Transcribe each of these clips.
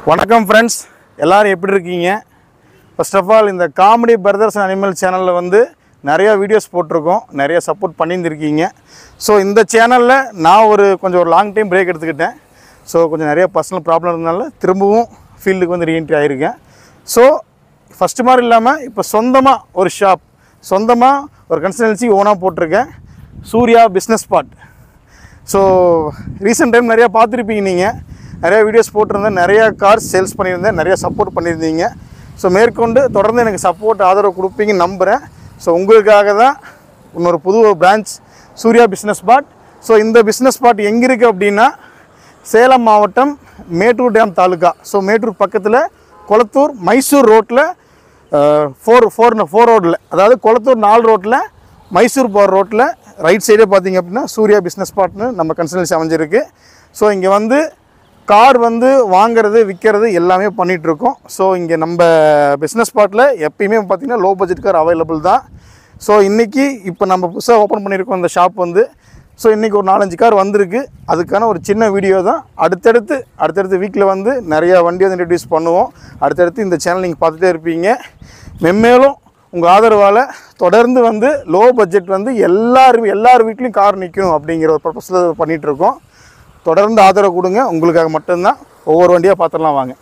வணக்கம் ஃப்ரெண்ட்ஸ் எல்லாரும் எப்படி இருக்கீங்க ஃபர்ஸ்ட் ஆஃப் ஆல் இந்த காமெடி பிரதர்ஸ் அனிமல் சேனலில் வந்து நிறையா வீடியோஸ் போட்டிருக்கோம் நிறைய சப்போர்ட் பண்ணியிருந்திருக்கீங்க ஸோ இந்த சேனலில் நான் ஒரு கொஞ்சம் ஒரு லாங் டைம் பிரேக் எடுத்துக்கிட்டேன் ஸோ கொஞ்சம் நிறைய பர்சனல் ப்ராப்ளம் இருந்தனால திரும்பவும் ஃபீல்டுக்கு வந்து ரீஎன்ட்ரி ஆகிருக்கேன் ஸோ ஃபஸ்ட்டு மாதிரி இல்லாமல் இப்போ சொந்தமாக ஒரு ஷாப் சொந்தமாக ஒரு கன்சல்டன்சி ஓனாக போட்டிருக்கேன் Surya business spot so recent time நிறையா பார்த்துருப்பீங்க நீங்கள் நிறையா வீடியோஸ் போட்டிருந்தேன் நிறையா கார்ஸ் சேல்ஸ் பண்ணியிருந்தேன் நிறையா சப்போர்ட் பண்ணியிருந்தீங்க ஸோ மேற்கொண்டு தொடர்ந்து எனக்கு சப்போர்ட் ஆதரவு கொடுப்பீங்கன்னு நம்புகிறேன் ஸோ உங்களுக்காக தான் இன்னொரு புது branch Surya business spot so இந்த பிஸ்னஸ் ஸ்பாட் எங்கே இருக்குது அப்படின்னா சேலம் மாவட்டம் மேட்டூர் டேம் தாலுகா ஸோ மேட்டூர் பக்கத்தில் கொளத்தூர் மைசூர் ரோட்டில் ஃபோர் ஃபோர் ஃபோர் ரோட்டில் அதாவது கொளத்தூர் நாலு ரோட்டில் மைசூர் போகிற ரோட்டில் ரைட் சைடே பார்த்தீங்க அப்படின்னா சூர்யா பிஸ்னஸ் ஸ்பாட்னு நம்ம கன்சல்டன்சி அமைஞ்சிருக்கு ஸோ இங்கே வந்து கார் வந்து வாங்குறது விற்கிறது எல்லாமே பண்ணிகிட்ருக்கோம் ஸோ இங்கே நம்ம பிஸ்னஸ் ஸ்பாட்டில் எப்பயுமே பார்த்திங்கன்னா லோ பட்ஜெட் கார் அவைலபிள் தான் ஸோ இன்றைக்கி இப்போ நம்ம புதுசாக ஓப்பன் பண்ணியிருக்கோம் இந்த ஷாப் வந்து ஸோ இன்றைக்கி ஒரு நாலஞ்சு கார் வந்திருக்கு அதுக்கான ஒரு சின்ன வீடியோ தான் அடுத்தடுத்து அடுத்தடுத்த வீக்கில் வந்து நிறையா வண்டி வந்து இன்ட்ரடியூஸ் பண்ணுவோம் அடுத்தடுத்து இந்த சேனல் நீங்கள் பார்த்துட்டே இருப்பீங்க மென்மேலும் உங்கள் ஆதரவால் தொடர்ந்து வந்து லோ பட்ஜெட் வந்து எல்லாரும் எல்லார் வீட்லேயும் கார் நிற்கணும் அப்படிங்கிற ஒரு பர்பஸில் பண்ணிகிட்ருக்கோம் தொடர்ந்து ஆதரவு கொடுங்க உங்களுக்காக மட்டும்தான் ஒவ்வொரு வண்டியாக பார்த்துடலாம் வாங்க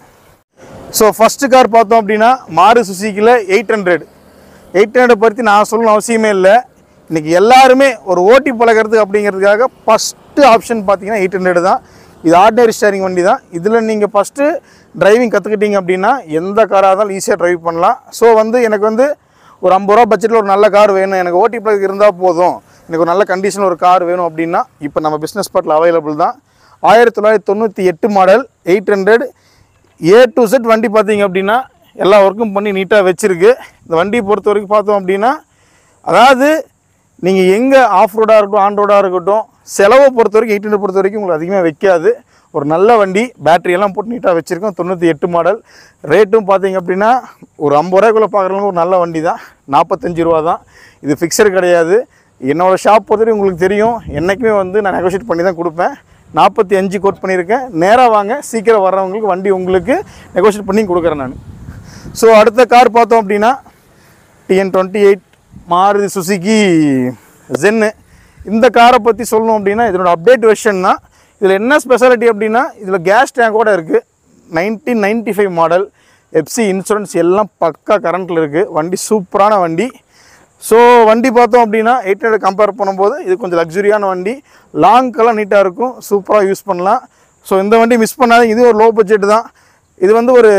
ஸோ ஃபஸ்ட்டு கார் பார்த்தோம் அப்படின்னா மாறு சுசிக்கில் எயிட் ஹண்ட்ரட் எயிட் ஹண்ட்ரட் பற்றி நான் சொல்லணும் அவசியமே இல்லை இன்றைக்கி எல்லாருமே ஒரு ஓட்டி பழகிறதுக்கு அப்படிங்கிறதுக்காக ஃபஸ்ட்டு ஆப்ஷன் பார்த்தீங்கன்னா எயிட் ஹண்ட்ரட் தான் இது ஆர்டினரி ஸ்டேரிங் வண்டி தான் இதில் நீங்கள் ஃபஸ்ட்டு டிரைவிங் கற்றுக்கிட்டீங்க அப்படின்னா எந்த காராக இருந்தாலும் ஈஸியாக டிரைவ் பண்ணலாம் ஸோ வந்து எனக்கு வந்து ஒரு ஐம்பது ரூபா பட்ஜெட்டில் ஒரு நல்ல கார் வேணும் எனக்கு ஓட்டி பழக இருந்தால் போதும் எனக்கு ஒரு நல்ல கண்டிஷனில் ஒரு கார் வேணும் அப்படின்னா இப்போ நம்ம பிஸ்னஸ் ஸ்பாட்டில் அவைலபிள் தான் ஆயிரத்தி தொள்ளாயிரத்தி தொண்ணூற்றி எட்டு model eight hundred A to Z வண்டி பார்த்தீங்க அப்படின்னா எல்லா ஒர்க்கும் பண்ணி நீட்டாக வச்சுருக்கு இந்த வண்டியை பொறுத்த வரைக்கும் பார்த்தோம் அப்படின்னா அதாவது நீங்கள் எங்கே ஆஃப் ரோடாக இருக்கட்டும் ஆன் ரோடாக இருக்கட்டும் செலவை பொறுத்த வரைக்கும் எயிட் ஹண்ட்ரட் பொறுத்த வரைக்கும் உங்களுக்கு அதிகமாக வைக்காது ஒரு நல்ல வண்டி பேட்டரி எல்லாம் போட்டு நீட்டாக வச்சுருக்கோம் தொண்ணூற்றி எட்டு மாடல் ரேட்டும் பார்த்தீங்க அப்படின்னா ஒரு ஐம்பது ரூபாய்க்குள்ளே பார்க்குறவங்க ஒரு நல்ல வண்டி தான் நாற்பத்தஞ்சு ரூபா தான் இது ஃபிக்ஸர் கிடையாது என்னோடய ஷாப் பொறுத்த வரைக்கும் உங்களுக்கு தெரியும் என்றைக்குமே வந்து நான் நெகோஷியேட் பண்ணி தான் கொடுப்பேன் நாற்பத்தி அஞ்சு கோட் பண்ணியிருக்கேன் நேராக வாங்க சீக்கிரம் வர்றவங்களுக்கு வண்டி உங்களுக்கு நெகோஷியேட் பண்ணி கொடுக்குறேன் நான் ஸோ அடுத்த கார் பார்த்தோம் அப்படின்னா TN twenty eight Maruti Suzuki Zen இந்த காரை பற்றி சொல்லணும் அப்படின்னா இதனோட அப்டேட் வெர்ஷன் தான் இதில் என்ன ஸ்பெஷாலிட்டி அப்படின்னா இதில் கேஸ் டேங்கோட இருக்குது nineteen ninety five model FC insurance எல்லாம் பக்கா கரண்ட்டில் இருக்குது வண்டி சூப்பரான வண்டி ஸோ வண்டி பார்த்தோம் அப்படின்னா எயிட் ஹண்ட்ரட் கம்பேர் பண்ணும்போது இது கொஞ்சம் லக்ஸுரியான வண்டி லாங்க்கெல்லாம் நீட்டாக இருக்கும் சூப்பராக யூஸ் பண்ணலாம் ஸோ இந்த வண்டி மிஸ் பண்ணாதீங்க இது ஒரு லோ பட்ஜெட் தான் இது வந்து ஒரு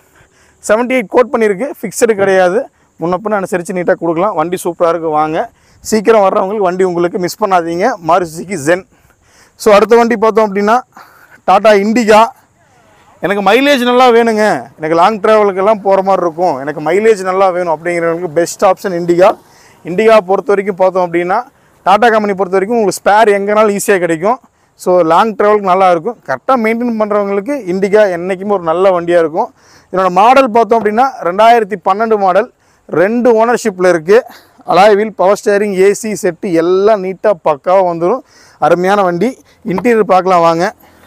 78 எயிட் கோட் பண்ணியிருக்கு ஃபிக்ஸடு கிடையாது முன்னப்பின்னு அனுசரித்து நீட்டாக கொடுக்கலாம் வண்டி சூப்பராக இருக்குது வாங்க சீக்கிரம் வர்றவங்களுக்கு வண்டி உங்களுக்கு மிஸ் பண்ணாதீங்க மாருசிக்கு ஜென் ஸோ அடுத்த வண்டி பார்த்தோம் அப்படின்னா டாடா இண்டிகா எனக்கு மைலேஜ் நல்லா வேணுங்க எனக்கு லாங் ட்ராவலுக்கெல்லாம் போகிற மாதிரி இருக்கும் எனக்கு மைலேஜ் நல்லா வேணும் அப்படிங்கிறவங்களுக்கு பெஸ்ட் ஆப்ஷன் இண்டிகா இண்டிகா பொறுத்த வரைக்கும் பார்த்தோம் அப்படின்னா டாடா கம்பெனி பொறுத்த வரைக்கும் உங்களுக்கு ஸ்பேர் எங்கேனாலும் ஈஸியாக கிடைக்கும் ஸோ லாங் ட்ராவலுக்கு நல்லா இருக்கும் கரெக்டாக மெயின்டைன் பண்ணுறவங்களுக்கு இண்டிகா என்றைக்குமே ஒரு நல்ல வண்டியாக இருக்கும் இதனோட மாடல் பார்த்தோம் அப்படின்னா ரெண்டாயிரத்தி பன்னெண்டு மாடல் ரெண்டு ஓனர்ஷிப்பில் இருக்குது alloy wheel power steering AC set எல்லாம் நீட்டாக பக்காவாக வந்துடும் அருமையான வண்டி இன்டீரியர் பார்க்கலாம் வாங்க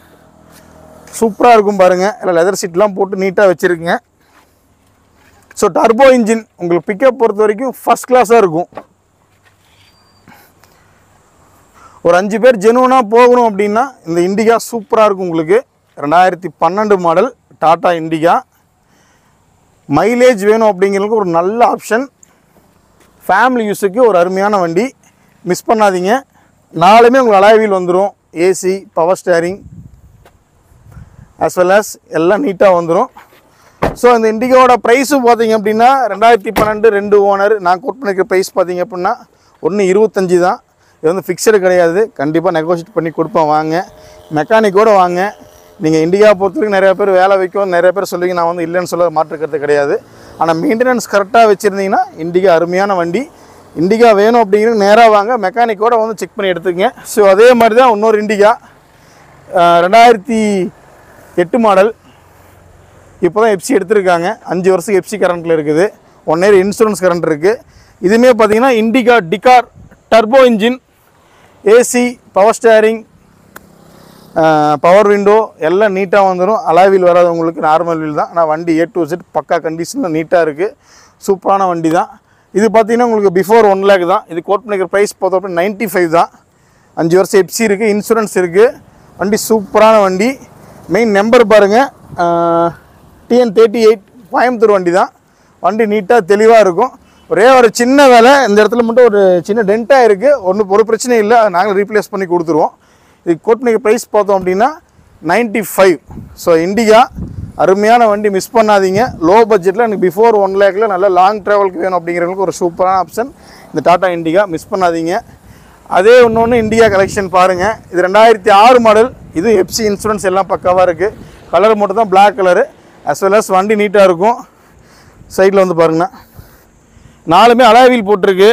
சூப்பராக இருக்கும் பாருங்கள் எல்லாம் லெதர் சீட்லாம் போட்டு நீட்டாக வச்சுருக்குங்க ஸோ டர்போ இன்ஜின் உங்களுக்கு பிக்கப் பொறுத்த வரைக்கும் ஃபஸ்ட் கிளாஸாக இருக்கும் ஒரு அஞ்சு பேர் ஜெனுவனாக போகணும் அப்படின்னா இந்த இண்டிகா சூப்பராக இருக்கும் உங்களுக்கு ரெண்டாயிரத்தி பன்னெண்டு மாடல் டாடா இண்டிகா மைலேஜ் வேணும் அப்படிங்கிறதுக்கு ஒரு நல்ல ஆப்ஷன் ஃபேமிலி யூஸுக்கு ஒரு அருமையான வண்டி மிஸ் பண்ணாதீங்க நாலுமே உங்களுக்கு அலாய்வீல் வந்துடும் AC power steering as well as எல்லாம் நீட்டாக வந்துடும் ஸோ இந்த இண்டிகாவோட ப்ரைஸும் பார்த்தீங்க அப்படின்னா ரெண்டாயிரத்தி பன்னெண்டு ரெண்டு ஓனர் நான் கோட் பண்ணியிருக்க ப்ரைஸ் பார்த்தீங்க அப்படின்னா ஒன்று இருபத்தஞ்சி தான் இது வந்து ஃபிக்ஸடு கிடையாது கண்டிப்பாக நெகோஷியேட் பண்ணி கொடுப்பேன் வாங்க மெக்கானிக்கோடு வாங்க நீங்கள் இண்டிகா பொறுத்த வரைக்கும் நிறைய பேர் வேலை வைக்கும் நிறைய பேர் சொல்லுவீங்க நான் வந்து இல்லைன்னு சொல்ல மாற்றுக்கிறது கிடையாது ஆனால் மெயின்டெனன்ஸ் கரெக்டாக வச்சுருந்தீங்கன்னா இண்டிகா அருமையான வண்டி இண்டிகா வேணும் அப்படிங்கிறது நேராக வாங்க மெக்கானிக்கோட வந்து செக் பண்ணி எடுத்துக்கங்க ஸோ அதே மாதிரி தான் இன்னொரு இண்டிகா ரெண்டாயிரத்தி எட்டு மாடல் இப்போ தான் எஃப்சி எடுத்திருக்காங்க அஞ்சு வருஷம் எஃப்சி கரண்ட்டில் இருக்குது ஒன் இயர் இன்சூரன்ஸ் கரண்ட் இருக்குது இதுவுமே பார்த்தீங்கன்னா இண்டிகா டிகார் turbo engine AC power steering power window எல்லாம் நீட்டாக வந்துடும் அலாவில் வராதவங்களுக்கு நார்மல் வீல் தான் ஆனால் வண்டி ஏ டு செட் பக்கா கண்டிஷனில் நீட்டாக இருக்குது சூப்பரான வண்டி தான் இது பார்த்தீங்கன்னா உங்களுக்கு பிஃபோர் ஒன் லேக் தான் இது கோட் பண்ணிக்கிற ப்ரைஸ் பார்த்தோம் அப்படின்னா நைன்ட்டி ஃபைவ் தான் அஞ்சு வருஷம் எப்சி இருக்குது இன்சூரன்ஸ் இருக்குது வண்டி சூப்பரான வண்டி மெயின் நம்பர் பாருங்கள் டிஎன் தேர்ட்டி எயிட் கோயம்புத்தூர் வண்டி தான் வண்டி நீட்டாக தெளிவாக இருக்கும் ஒரே ஒரு சின்ன வேலை இந்த இடத்துல மட்டும் ஒரு சின்ன டென்ட்டாக இருக்குது ஒன்றும் ஒரு பிரச்சனையும் இல்லை அதை நாங்கள் ரீப்ளேஸ் பண்ணி கொடுத்துருவோம் இது கோட் பண்ணிக்க ப்ரைஸ் பார்த்தோம் அப்படின்னா நைன்ட்டி ஃபைவ் ஸோ இண்டிகா அருமையான வண்டி மிஸ் பண்ணாதீங்க லோ பட்ஜெட்டில் எனக்கு பிஃபோர் ஒன் லேக்கில் நல்ல லாங் ட்ராவலுக்கு வேணும் அப்படிங்கிறவங்களுக்கு ஒரு சூப்பரான ஆப்ஷன் இந்த டாடா இண்டிகா மிஸ் பண்ணாதீங்க அதே இன்னொன்று இந்தியா கலெக்ஷன் பாருங்கள் இது ரெண்டாயிரத்தி ஆறு மாடல் இது எஃப்சி இன்சூரன்ஸ் எல்லாம் பக்காவாக இருக்குது கலர் மட்டும் தான் black colour as well as வண்டி நீட்டாக இருக்கும் சைடில் வந்து பாருங்கண்ணா நாலுமே அலாவில் போட்டிருக்கு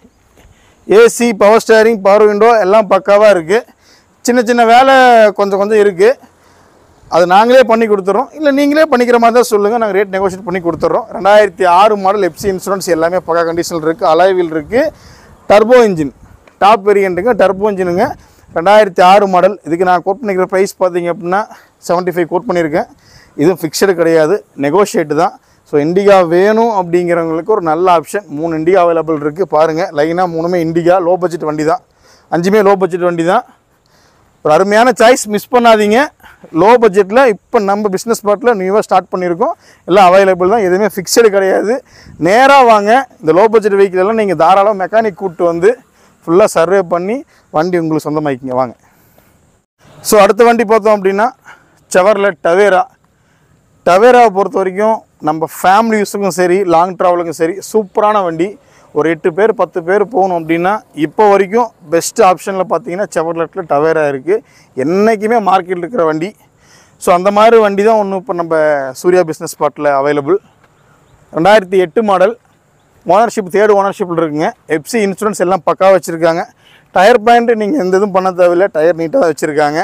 AC power steering power window எல்லாம் பக்காவாக இருக்குது சின்ன சின்ன வேலை கொஞ்சம் கொஞ்சம் இருக்குது அது நாங்களே பண்ணி கொடுத்துறோம் இல்லை நீங்களே பண்ணிக்கிற மாதிரி தான் சொல்லுங்கள் நாங்கள் ரேட் நெகோஷியேட் பண்ணி கொடுத்துட்றோம் ரெண்டாயிரத்தி ஆறு மாடல் எஃப்சி இன்சூரன்ஸ் எல்லாமே பக்கா கண்டிஷனில் இருக்குது அலாய்வில் இருக்குது டர்போ இன்ஜின் டாப் வேரியண்ட்டுங்க டர்போ இன்ஜினுங்க ரெண்டாயிரத்தி ஆறு மாடல் இதுக்கு நான் கோட் பண்ணிக்கிற ப்ரைஸ் பார்த்தீங்க அப்படின்னா செவன்ட்டி ஃபைவ் கோட் பண்ணியிருக்கேன் இதுவும் ஃபிக்ஸடு கிடையாது நெகோஷியேட்டு தான் ஸோ இண்டிகா வேணும் அப்படிங்கிறவங்களுக்கு ஒரு நல்ல ஆப்ஷன் மூணு இண்டிகா அவைலபிள் இருக்குது பாருங்கள் லைனாக மூணுமே இண்டிகா லோ பட்ஜெட் வண்டி தான் அஞ்சுமே லோ பட்ஜெட் வண்டி தான் ஒரு அருமையான சாய்ஸ் மிஸ் பண்ணாதீங்க லோ பட்ஜெட்டில் இப்போ நம்ம பிஸ்னஸ் பார்ட்டில் நியூவாக ஸ்டார்ட் பண்ணியிருக்கோம் எல்லாம் அவைலபிள் தான் எதுவுமே ஃபிக்ஸடு கிடையாது நேராக வாங்க இந்த லோ பட்ஜெட் வெஹிக்கிள் எல்லாம் நீங்கள் தாராளம் மெக்கானிக் கூப்பிட்டு வந்து ஃபுல்லாக சர்வே பண்ணி வண்டி உங்களுக்கு சொந்தமாக்கிங்க வாங்க ஸோ அடுத்த வண்டி பார்த்தோம் அப்படின்னா செவர்லெட் டவேரா டவேராவை பொறுத்த வரைக்கும் நம்ம ஃபேமிலி யூஸுக்கும் சரி லாங் ட்ராவலுக்கும் சரி சூப்பரான வண்டி ஒரு எட்டு பேர் பத்து பேர் போகணும் அப்படின்னா இப்போ வரைக்கும் பெஸ்ட் ஆப்ஷனில் பார்த்தீங்கன்னா செவர்லெட்டில் டவேரா இருக்குது என்றைக்குமே மார்க்கெட்டில் இருக்கிற வண்டி ஸோ அந்த மாதிரி வண்டி தான் ஒன்று இப்போ நம்ம சூர்யா பிஸ்னஸ் ஸ்பாட்டில் அவைலபிள் ரெண்டாயிரத்தி எட்டு மாடல் ஓனர்ஷிப் தேர்டு ஓனர்ஷிப்பில் இருக்குங்க எஃப்சி இன்சூரன்ஸ் எல்லாம் பக்கா வச்சுருக்காங்க டயர் பாயிண்ட் நீங்கள் எந்த இதுவும் பண்ண தேவையில்லை டயர் நீட்டாக தான் வச்சுருக்காங்க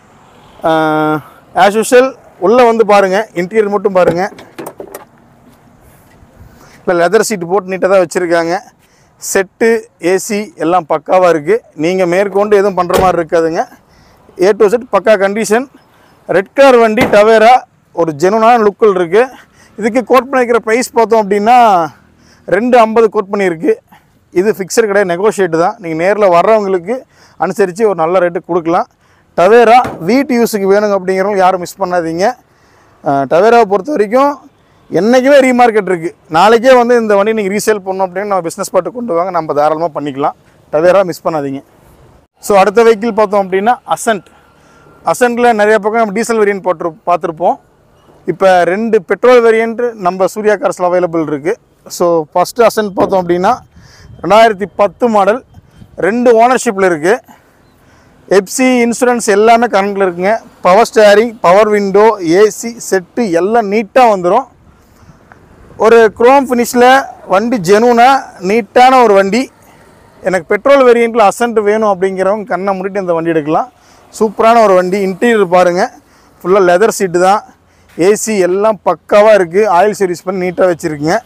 ஆஸ் யூஷுவல் உள்ளே வந்து பாருங்கள் இன்டீரியர் மட்டும் பாருங்கள் இல்லை லெதர் சீட்டு போட்டு நீட்டாக தான் வச்சுருக்காங்க செட்டு ஏசி எல்லாம் பக்காவாக இருக்குது நீங்கள் மேற்கொண்டு எதுவும் பண்ணுற மாதிரி இருக்காதுங்க ஏ டு செட் பக்கா கண்டிஷன் ரெட் கலர் வண்டி டவேரா ஒரு ஜெனுனான லுக்கில் இருக்குது இதுக்கு கோட் பண்ணிக்கிற ப்ரைஸ் பார்த்தோம் அப்படின்னா ரெண்டு ஐம்பது கோட் பண்ணியிருக்கு இது ஃபிக்ஸட் கிடையாது நெகோஷியேட் தான் நீங்கள் நேரில் வர்றவங்களுக்கு அனுசரித்து ஒரு நல்ல ரேட்டு கொடுக்கலாம் டவேரா வீட்டு யூஸுக்கு வேணுங்க அப்படிங்கிறவங்க யாரும் மிஸ் பண்ணாதீங்க அஹ், டவேராவை பொறுத்த வரைக்கும் என்றைக்குமே ரீமார்க்கெட் இருக்குது நாளைக்கே வந்து இந்த வண்டி நீங்கள் ரீசேல் பண்ணோம் அப்படின்னு நம்ம பிஸ்னஸ் பாட்டு கொண்டு வாங்க நம்ம தாராளமாக பண்ணிக்கலாம் டவேரா மிஸ் பண்ணாதீங்க ஸோ அடுத்த வெஹிக்கிள் பார்த்தோம் அப்படின்னா அசன்ட் அசன்ட்டில் நிறைய பக்கம் நம்ம டீசல் வேரியன்ட் போட்டு பார்த்துருப்போம் இப்போ ரெண்டு பெட்ரோல் வேரியன்ட் நம்ம சூர்யா கார்ஸில் அவைலபிள் இருக்குது ஸோ ஃபஸ்ட்டு அசன்ட் பார்த்தோம் அப்படின்னா ரெண்டாயிரத்தி பத்து மாடல் ரெண்டு ஓனர்ஷிப்பில் இருக்குது எப்சி இன்சூரன்ஸ் எல்லாமே கரண்டில் இருக்குங்க power steering power window AC set எல்லாம் நீட்டாக வந்துடும் ஒரு குரோம் ஃபினிஷில் வண்டி ஜெனூனாக நீட்டான ஒரு வண்டி எனக்கு பெட்ரோல் வேரியண்ட்டில் அசன்ட் வேணும் அப்படிங்கிறவங்க கண்ணை மூடிட்டு இந்த வண்டி எடுக்கலாம் சூப்பரான ஒரு வண்டி இன்டீரியர் பாருங்கள் ஃபுல்லாக லெதர் சீட்டு தான் ஏசி எல்லாம் பக்காவாக இருக்குது ஆயில் சர்வீஸ் பண்ணி நீட்டாக வச்சுருக்குங்க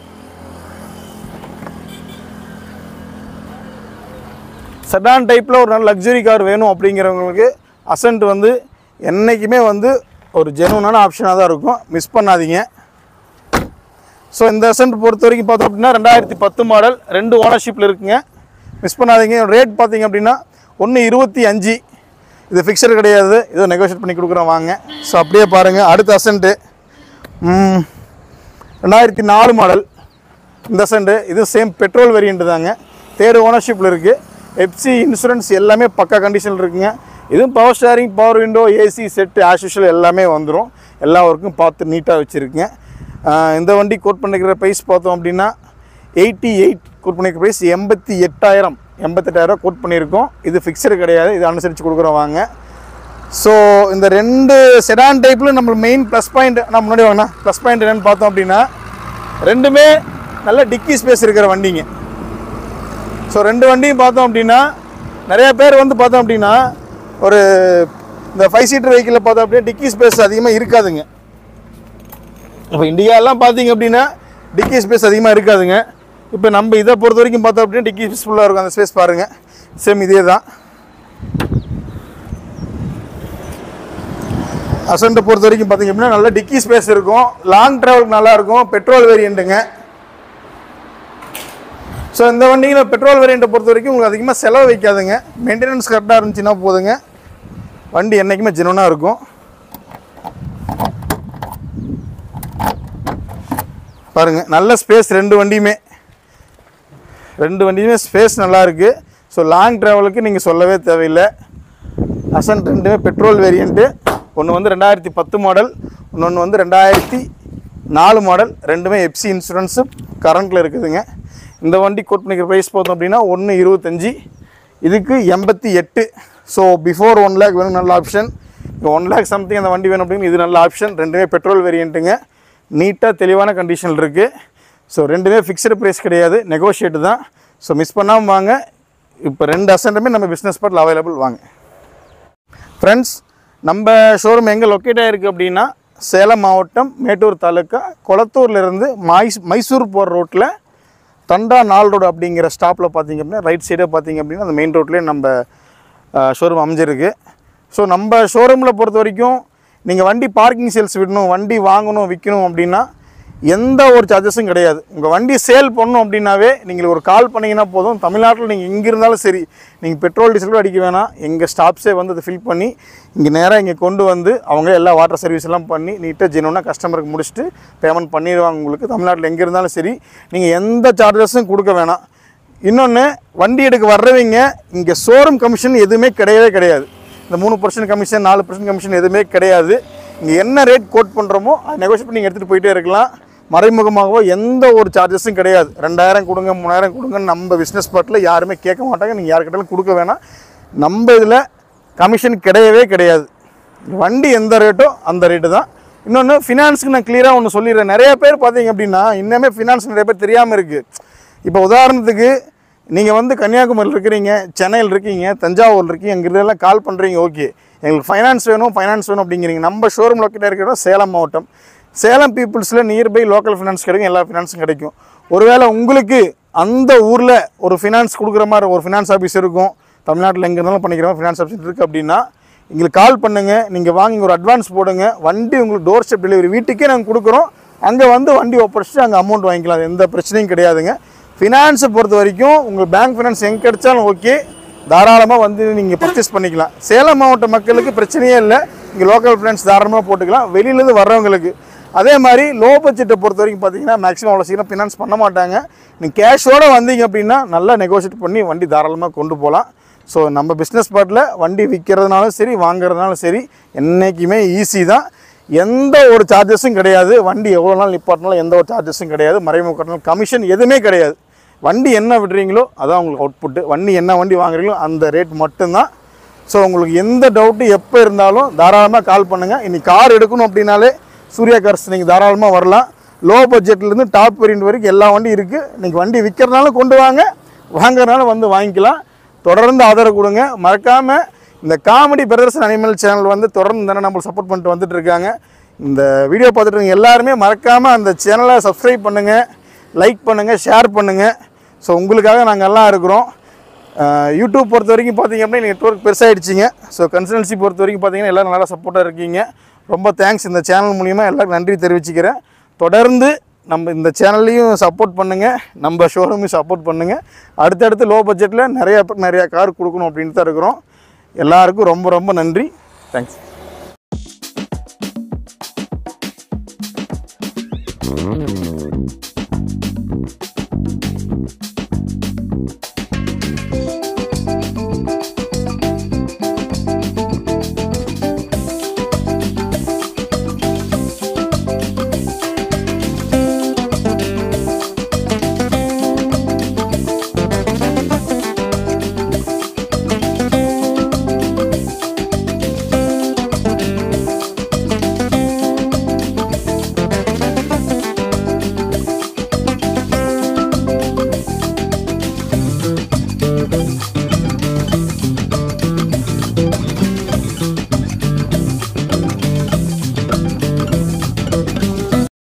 செடான் டைப்பில் ஒரு நல்ல லக்ஸுரி கார் வேணும் அப்படிங்கிறவங்களுக்கு அசன்ட் வந்து என்றைக்குமே வந்து ஒரு ஜெனுவனான ஆப்ஷனாக தான் இருக்கும் மிஸ் பண்ணாதீங்க ஸோ இந்த அசன்ட் பொறுத்த வரைக்கும் பார்த்தோம் அப்படின்னா ரெண்டாயிரத்தி பத்து மாடல் ரெண்டு ஓனர்ஷிப்பில் இருக்குங்க மிஸ் பண்ணாதீங்க ரேட் பார்த்தீங்க அப்படின்னா ஒன்று இருபத்தி அஞ்சு இது ஃபிக்ஸட் கிடையாது இதோ நெகோஷியேட் பண்ணி கொடுக்குறோம் வாங்க ஸோ அப்படியே பாருங்கள் அடுத்த அசன்ட்டு ரெண்டாயிரத்தி நாலு மாடல் இந்த அசன்ட்டு இது சேம் பெட்ரோல் வேரியண்ட் தாங்க தேர்டு ஓனர்ஷிப்பில் இருக்குது எஃப்சி இன்சூரன்ஸ் எல்லாமே பக்கா கண்டிஷனில் இருக்குங்க இதுவும் power steering power window AC set as usual எல்லாமே வந்துடும் எல்லா ஒர்க்கும் பார்த்து நீட்டாக வச்சுருக்குங்க இந்த வண்டி கோட் பண்ணிக்கிற ப்ரைஸ் பார்த்தோம் அப்படின்னா எயிட்டி எயிட் கோட் பண்ணிக்கிற ப்ரைஸ் எண்பத்தி எட்டாயிரம் எண்பத்தெட்டாயிரம் கோட் பண்ணியிருக்கோம் இது ஃபிக்ஸடு கிடையாது இது அனுசரித்து கொடுக்குறோம் வாங்க ஸோ இந்த ரெண்டு செடான் டைப்பில் நம்ம மெயின் ப்ளஸ் பாயிண்ட் நான் முன்னாடி வாங்கினா ப்ளஸ் பாயிண்ட் என்னென்னு பார்த்தோம் அப்படின்னா ரெண்டுமே நல்ல டிக்கி ஸ்பேஸ் இருக்கிற வண்டிங்க ஸோ ரெண்டு வண்டியும் பார்த்தோம் அப்படின்னா நிறைய பேர் வந்து பார்த்தோம் அப்படின்னா ஒரு இந்த ஃபைவ் சீட்டர் வெஹிக்கிளில் பார்த்தோம் அப்படின்னா டிக்கி ஸ்பேஸ் அதிகமாக இருக்காதுங்க இப்போ இந்தியாலாம் பார்த்தீங்க அப்படின்னா டிக்கி ஸ்பேஸ் அதிகமாக இருக்காதுங்க இப்போ நம்ம இதை பொறுத்த வரைக்கும் பார்த்தோம் அப்படின்னா டிக்கி ஸ்பேஸ் ஃபுல்லாக இருக்கும் அந்த ஸ்பேஸ் பாருங்கள் சேம் இதே தான் அசண்ட்டை பொறுத்த வரைக்கும் பார்த்தீங்க அப்படின்னா நல்ல டிக்கி ஸ்பேஸ் இருக்கும் லாங் ட்ராவலுக்கு நல்லா இருக்கும் பெட்ரோல் வேரியண்ட்டுங்க ஸோ இந்த வண்டியில் பெட்ரோல் வேரியண்ட்டை பொறுத்த வரைக்கும் உங்களுக்கு அதிகமாக செலவு வைக்காதுங்க மெயின்டெனன்ஸ் கரெக்டாக இருந்துச்சுன்னா போதுங்க வண்டி என்றைக்குமே ஜெனுவனாக இருக்கும் பாருங்கள் நல்ல ஸ்பேஸ் ரெண்டு வண்டியுமே ரெண்டு வண்டியுமே ஸ்பேஸ் நல்லா இருக்குது ஸோ லாங் ட்ராவலுக்கு நீங்கள் சொல்லவே தேவையில்லை அசன்ட் ரெண்டுமே பெட்ரோல் வேரியண்ட்டு ஒன்று வந்து ரெண்டாயிரத்தி பத்து மாடல் இன்னொன்று வந்து ரெண்டாயிரத்தி நாலு மாடல் ரெண்டுமே எஃப்சி இன்சூரன்ஸு கரண்ட்டில் இருக்குதுங்க இந்த வண்டி கோட் பண்ணிக்கிற ப்ரைஸ் பார்த்தோம் அப்படின்னா ஒன்று இருபத்தஞ்சி இதுக்கு எண்பத்தி எட்டு ஸோ பிஃபோர் ஒன் லேக் வேணும் நல்ல ஆப்ஷன் ஒன் லேக் சம்திங் அந்த வண்டி வேணும் அப்படின்னு இது நல்ல ஆப்ஷன் ரெண்டுமே பெட்ரோல் வேரியண்ட்டுங்க நீட்டாக தெளிவான கண்டிஷனில் இருக்குது ஸோ ரெண்டுமே ஃபிக்ஸ்டு ப்ரைஸ் கிடையாது நெகோஷியேட் தான் ஸோ மிஸ் பண்ணாமல் வாங்க இப்போ ரெண்டு அசன்ட்டுமே நம்ம பிஸ்னஸ் ஸ்பாட்டில் அவைலபிள் வாங்க ஃப்ரெண்ட்ஸ் நம்ம ஷோரூம் எங்கே லொக்கேட் ஆகிருக்கு அப்படின்னா சேலம் மாவட்டம் மேட்டூர் தாலுக்கா கொளத்தூர்லேருந்து மைஸ் மைசூர் போகிற ரோட்டில் தண்டா நாள் ரோடு அப்படிங்கிற ஸ்டாப்பில் பார்த்தீங்க அப்படின்னா ரைட் சைடே பார்த்தீங்க அப்படின்னா அந்த மெயின் ரோட்லேயே நம்ம ஷோரூம் அமைஞ்சிருக்கு ஸோ நம்ம ஷோரூமில் பொறுத்த வரைக்கும் நீங்கள் வண்டி பார்க்கிங் சேல்ஸ் விடணும் வண்டி வாங்கணும் விற்கணும் அப்படின்னா எந்த ஒரு சார்ஜஸும் கிடையாது உங்கள் வண்டி சேல் பண்ணணும் அப்படின்னாவே நீங்கள் ஒரு கால் பண்ணிங்கன்னா போதும் தமிழ்நாட்டில் நீங்கள் எங்கே இருந்தாலும் சரி நீங்கள் பெட்ரோல் டீசல் கூட அடிக்க வேணாம் எங்கள் ஸ்டாப்ஸே வந்து அதை ஃபில் பண்ணி இங்கே நேராக இங்கே கொண்டு வந்து அவங்க எல்லா வாட்டர் சர்வீஸ் எல்லாம் பண்ணி நீட்டாக ஜெனுவனாக கஸ்டமருக்கு முடிச்சுட்டு பேமெண்ட் பண்ணிடுவாங்க உங்களுக்கு தமிழ்நாட்டில் எங்கே இருந்தாலும் சரி நீங்கள் எந்த சார்ஜஸும் கொடுக்க வேணாம் இன்னொன்று வண்டி எடுக்க வர்றவங்க இங்கே ஷோரூம் கமிஷன் எதுவுமே கிடையவே கிடையாது இந்த மூணு பர்சன்ட் கமிஷன் நாலு பர்சன்ட் கமிஷன் எதுவுமே கிடையாது இங்கே என்ன ரேட் கோட் பண்ணுறோமோ அதை நெகோஷியேட் பண்ணி எடுத்துகிட்டு போயிட்டே இருக்கலாம் மறைமுகமாகவோ எந்த ஒரு சார்ஜஸும் கிடையாது ரெண்டாயிரம் கொடுங்க மூணாயிரம் கொடுங்கன்னு நம்ம பிஸ்னஸ் ஸ்பாட்டில் யாருமே கேட்க மாட்டாங்க நீங்கள் யாருக்கிட்டாலும் கொடுக்க வேணாம் நம்ம இதில் கமிஷன் கிடையவே கிடையாது வண்டி எந்த ரேட்டோ அந்த ரேட்டு தான் இன்னொன்று ஃபினான்ஸுக்கு நான் கிளியராக ஒன்று சொல்லிடுறேன் நிறைய பேர் பார்த்தீங்க அப்படின்னா இன்னுமே ஃபினான்ஸ் நிறைய பேர் தெரியாமல் இருக்குது இப்போ உதாரணத்துக்கு நீங்கள் வந்து கன்னியாகுமரியில் இருக்கிறீங்க சென்னையில் இருக்கீங்க தஞ்சாவூர் இருக்கீங்க எங்கிறதெல்லாம் கால் பண்ணுறீங்க ஓகே எங்களுக்கு ஃபைனான்ஸ் வேணும் ஃபைனான்ஸ் வேணும் அப்படிங்கிறீங்க நம்ம ஷோரூம் லொக்கேட் இருக்கிறோம் சேலம் மாவட்டம் சேலம் பீப்புள்ஸில் நியர்பை லோக்கல் ஃபினான்ஸ் கிடைக்கும் எல்லா ஃபினான்ஸும் கிடைக்கும் ஒருவேளை உங்களுக்கு அந்த ஊரில் ஒரு ஃபினான்ஸ் கொடுக்குற மாதிரி ஒரு ஃபினான்ஸ் ஆஃபீஸ் இருக்கும் தமிழ்நாட்டில் எங்கே இருந்தாலும் பண்ணிக்கிற மாதிரி ஃபினான்ஸ் ஆஃபீஸ் இருக்குது அப்படின்னா எங்களுக்கு கால் பண்ணுங்கள் நீங்கள் வாங்கி இங்க ஒரு அட்வான்ஸ் போடுங்க வண்டி உங்களுக்கு டோர் ஸ்டெப் டெலிவரி வீட்டுக்கே நாங்கள் கொடுக்குறோம் அங்கே வந்து வண்டி ஒப்படைச்சிட்டு அங்கே அமௌண்ட் வாங்கிக்கலாம் அது எந்த பிரச்சனையும் கிடையாதுங்க ஃபினான்ஸை பொறுத்த வரைக்கும் உங்களுக்கு பேங்க் ஃபினான்ஸ் எங்கே கிடைச்சாலும் ஓகே தாராளமாக வந்து நீங்கள் பர்ச்சேஸ் பண்ணிக்கலாம் சேலம் மாவட்ட மக்களுக்கு பிரச்சனையே இல்லை இங்கே லோக்கல் ஃபினான்ஸ் தாராளமாக போட்டுக்கலாம் வெளியிலேருந்து வர்றவங்களுக்கு அதே மாதிரி லோ பட்ஜெட்டை பொறுத்த வரைக்கும் பார்த்தீங்கன்னா மேக்ஸிமம் அவ்வளோ சீக்கிரம் ஃபினான்ஸ் பண்ண மாட்டாங்க நீங்கள் கேஷோடு வந்தீங்க அப்படின்னா நல்லா நெகோஷியேட் பண்ணி வண்டி தாராளமாக கொண்டு போகலாம் ஸோ நம்ம பிஸ்னஸ் பார்ட்டில் வண்டி விற்கிறதுனாலும் சரி வாங்குறதுனாலும் சரி என்றைக்குமே ஈஸி தான் எந்த ஒரு சார்ஜஸும் கிடையாது வண்டி எவ்வளோ நாள் நிப்பாட்டினாலும் எந்த ஒரு சார்ஜஸும் கிடையாது மறைமுக கட்டணம் கமிஷன் எதுவுமே கிடையாது வண்டி என்ன விடுறீங்களோ அதான் உங்களுக்கு அவுட்புட்டு வண்டி என்ன வண்டி வாங்குறீங்களோ அந்த ரேட் மட்டும்தான் ஸோ உங்களுக்கு எந்த டவுட்டு எப்போ இருந்தாலும் தாராளமாக கால் பண்ணுங்கள் இன்னைக்கு கார் எடுக்கணும் அப்படின்னாலே சூர்யா கார்ஸ் நீங்கள் தாராளமாக வரலாம் லோ பட்ஜெட்லேருந்து டாப் வேரியன்ட் வரைக்கும் எல்லா வண்டியும் இருக்குது இன்றைக்கி வண்டி விற்கிறதுனால கொண்டு வாங்க வாங்குறதுனால வந்து வாங்கிக்கலாம் தொடர்ந்து ஆதரவு கொடுங்க மறக்காமல் இந்த காமெடி பிரதர்சன் அனிமல் சேனல் வந்து தொடர்ந்து தானே நம்மளுக்கு சப்போர்ட் பண்ணிட்டு வந்துட்டு இருக்காங்க இந்த வீடியோ பார்த்துட்டு இருக்க எல்லாருமே மறக்காமல் அந்த சேனலை சப்ஸ்கிரைப் பண்ணுங்கள் லைக் பண்ணுங்கள் ஷேர் பண்ணுங்கள் ஸோ உங்களுக்காக நாங்கள் எல்லாம் இருக்கிறோம் அஹ் யூடியூப் பொறுத்த வரைக்கும் பார்த்தீங்க அப்படின்னா நெட்ஒர்க் பெருசாகிடுச்சிங்க ஸோ கன்சல்டன்சி பொறுத்த வரைக்கும் பார்த்தீங்கன்னா எல்லோரும் நல்லா சப்போர்ட்டாக இருக்கீங்க ரொம்ப தேங்க்ஸ் இந்த சேனல் மூலிமா எல்லாருக்கும் நன்றி தெரிவிச்சுக்கிறேன் தொடர்ந்து நம்ம இந்த சேனல்லையும் சப்போர்ட் பண்ணுங்கள் நம்ம ஷோரூமையும் சப்போர்ட் பண்ணுங்கள் அடுத்தடுத்து லோ பட்ஜெட்டில் நிறைய பேர் நிறையா கார் கொடுக்கணும் அப்படின்ட்டு தான் இருக்கிறோம் எல்லாருக்கும் ரொம்ப ரொம்ப நன்றி தேங்க்ஸ்